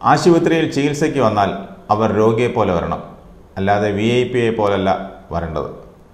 ആശുപത്രിയിൽ ചികിത്സയ്ക്ക് വന്നാൽ അവർ രോഗിയെ പോലെ വരണം അല്ലാതെ വി ഐ പിയെ പോലല്ല വരേണ്ടത്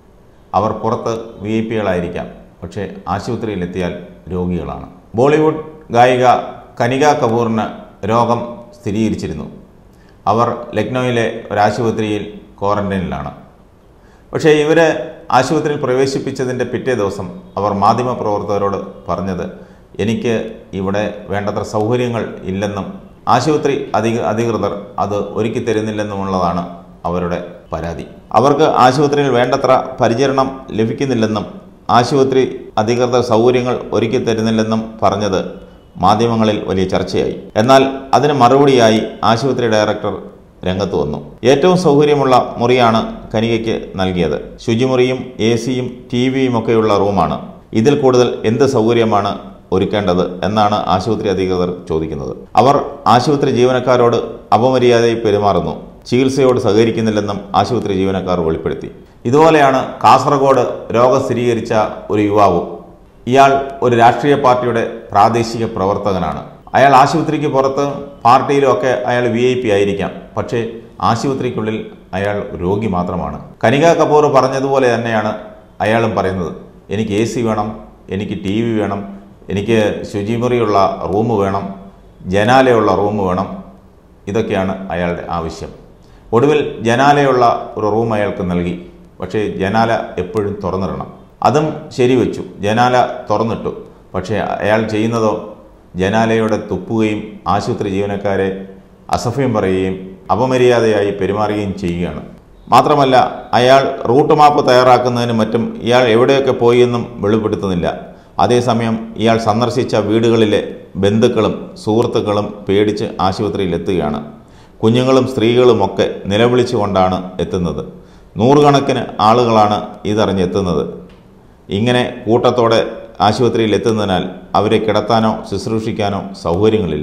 അവർ പുറത്ത് വി ഐ പികളായിരിക്കാം പക്ഷേ ആശുപത്രിയിലെത്തിയാൽ രോഗികളാണ് ബോളിവുഡ് ഗായിക കനിക കപൂറിന് രോഗം സ്ഥിരീകരിച്ചിരുന്നു അവർ ലക്നൌവിലെ ഒരാശുപത്രിയിൽ ക്വാറന്റൈനിലാണ് പക്ഷേ ഇവരെ ആശുപത്രിയിൽ പ്രവേശിപ്പിച്ചതിൻ്റെ പിറ്റേ ദിവസം അവർ മാധ്യമപ്രവർത്തകരോട് പറഞ്ഞത് എനിക്ക് ഇവിടെ വേണ്ടത്ര സൗകര്യങ്ങൾ ഇല്ലെന്നും ആശുപത്രി അധിക അധികൃതർ അത് ഒരുക്കി തരുന്നില്ലെന്നുമുള്ളതാണ് അവരുടെ പരാതി അവർക്ക് ആശുപത്രിയിൽ വേണ്ടത്ര പരിചരണം ലഭിക്കുന്നില്ലെന്നും ആശുപത്രി അധികൃതർ സൗകര്യങ്ങൾ ഒരുക്കി തരുന്നില്ലെന്നും പറഞ്ഞത് മാധ്യമങ്ങളിൽ വലിയ ചർച്ചയായി എന്നാൽ അതിന് മറുപടിയായി ആശുപത്രി ഡയറക്ടർ രംഗത്ത് വന്നു ഏറ്റവും സൗകര്യമുള്ള മുറിയാണ് കനികയ്ക്ക് നൽകിയത് ശുചിമുറിയും എ സിയും ടി വിയും ഒക്കെയുള്ള റൂമാണ് ഇതിൽ കൂടുതൽ എന്ത് സൗകര്യമാണ് ഒരുക്കേണ്ടത് എന്നാണ് ആശുപത്രി അധികൃതർ ചോദിക്കുന്നത് അവർ ആശുപത്രി ജീവനക്കാരോട് അപമര്യാദയിൽ പെരുമാറുന്നു ചികിത്സയോട് സഹകരിക്കുന്നില്ലെന്നും ആശുപത്രി ജീവനക്കാർ വെളിപ്പെടുത്തി ഇതുപോലെയാണ് കാസർഗോഡ് രോഗം സ്ഥിരീകരിച്ച ഒരു യുവാവും ഇയാൾ ഒരു രാഷ്ട്രീയ പാർട്ടിയുടെ പ്രാദേശിക പ്രവർത്തകനാണ് അയാൾ ആശുപത്രിക്ക് പുറത്ത് പാർട്ടിയിലും ഒക്കെ അയാൾ വി ഐ പി ആയിരിക്കാം പക്ഷേ ആശുപത്രിക്കുള്ളിൽ അയാൾ രോഗി മാത്രമാണ് കനിക കപൂർ പറഞ്ഞതുപോലെ തന്നെയാണ് അയാളും പറയുന്നത് എനിക്ക് എ സി വേണം എനിക്ക് ടി വി വേണം എനിക്ക് ശുചിമുറിയുള്ള റൂം വേണം ജനാലയുള്ള റൂം വേണം ഇതൊക്കെയാണ് അയാളുടെ ആവശ്യം ഒടുവിൽ ജനാലയുള്ള ഒരു റൂം അയാൾക്ക് നൽകി പക്ഷേ ജനാല എപ്പോഴും തുറന്നിടണം അതും ശരിവെച്ചു ജനാല തുറന്നിട്ടു പക്ഷേ അയാൾ ചെയ്യുന്നതോ ജനാലയോടെ തുപ്പുകയും ആശുപത്രി ജീവനക്കാരെ അസഭ്യം പറയുകയും അപമര്യാദയായി പെരുമാറുകയും ചെയ്യുകയാണ് മാത്രമല്ല അയാൾ റൂട്ട് മാപ്പ് തയ്യാറാക്കുന്നതിനും മറ്റും ഇയാൾ എവിടെയൊക്കെ പോയി എന്നും വെളിപ്പെടുത്തുന്നില്ല അതേസമയം ഇയാൾ സന്ദർശിച്ച വീടുകളിലെ ബന്ധുക്കളും സുഹൃത്തുക്കളും പേടിച്ച് ആശുപത്രിയിൽ എത്തുകയാണ് കുഞ്ഞുങ്ങളും സ്ത്രീകളുമൊക്കെ നിലവിളിച്ചുകൊണ്ടാണ് എത്തുന്നത് നൂറുകണക്കിന് ആളുകളാണ് ഇതറിഞ്ഞെത്തുന്നത് ഇങ്ങനെ കൂട്ടത്തോടെ ആശുപത്രിയിൽ എത്തുന്നതിനാൽ അവരെ കിടത്താനോ ശുശ്രൂഷിക്കാനോ സൗകര്യങ്ങളില്ല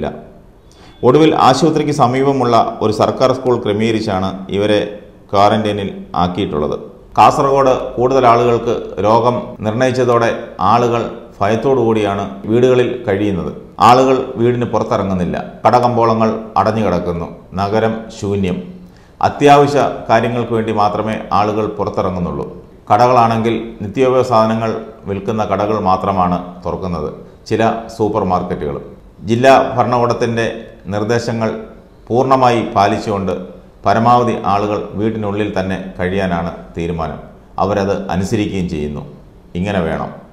ഒടുവിൽ ആശുപത്രിക്ക് സമീപമുള്ള ഒരു സർക്കാർ സ്കൂൾ ക്രമീകരിച്ചാണ് ഇവരെ ക്വാറന്റൈനിൽ ആക്കിയിട്ടുള്ളത് കാസർഗോഡ് കൂടുതൽ ആളുകൾക്ക് രോഗം നിർണയിച്ചതോടെ ആളുകൾ ഭയത്തോടു കൂടിയാണ് വീടുകളിൽ കഴിയുന്നത് ആളുകൾ വീടിന് പുറത്തിറങ്ങുന്നില്ല കടകമ്പോളങ്ങൾ അടഞ്ഞു കിടക്കുന്നു നഗരം ശൂന്യം അത്യാവശ്യ കാര്യങ്ങൾക്ക് വേണ്ടി മാത്രമേ ആളുകൾ പുറത്തിറങ്ങുന്നുള്ളൂ കടകളാണെങ്കിൽ നിത്യോപയോഗ സാധനങ്ങൾ വിൽക്കുന്ന കടകൾ മാത്രമാണ് തുറക്കുന്നത് ചില സൂപ്പർ മാർക്കറ്റുകൾ ജില്ലാ ഭരണകൂടത്തിൻ്റെ നിർദ്ദേശങ്ങൾ പൂർണ്ണമായി പാലിച്ചുകൊണ്ട് പരമാവധി ആളുകൾ വീട്ടിനുള്ളിൽ തന്നെ കഴിയാനാണ് തീരുമാനം അവരത് അനുസരിക്കുകയും ചെയ്യുന്നു ഇങ്ങനെ വേണം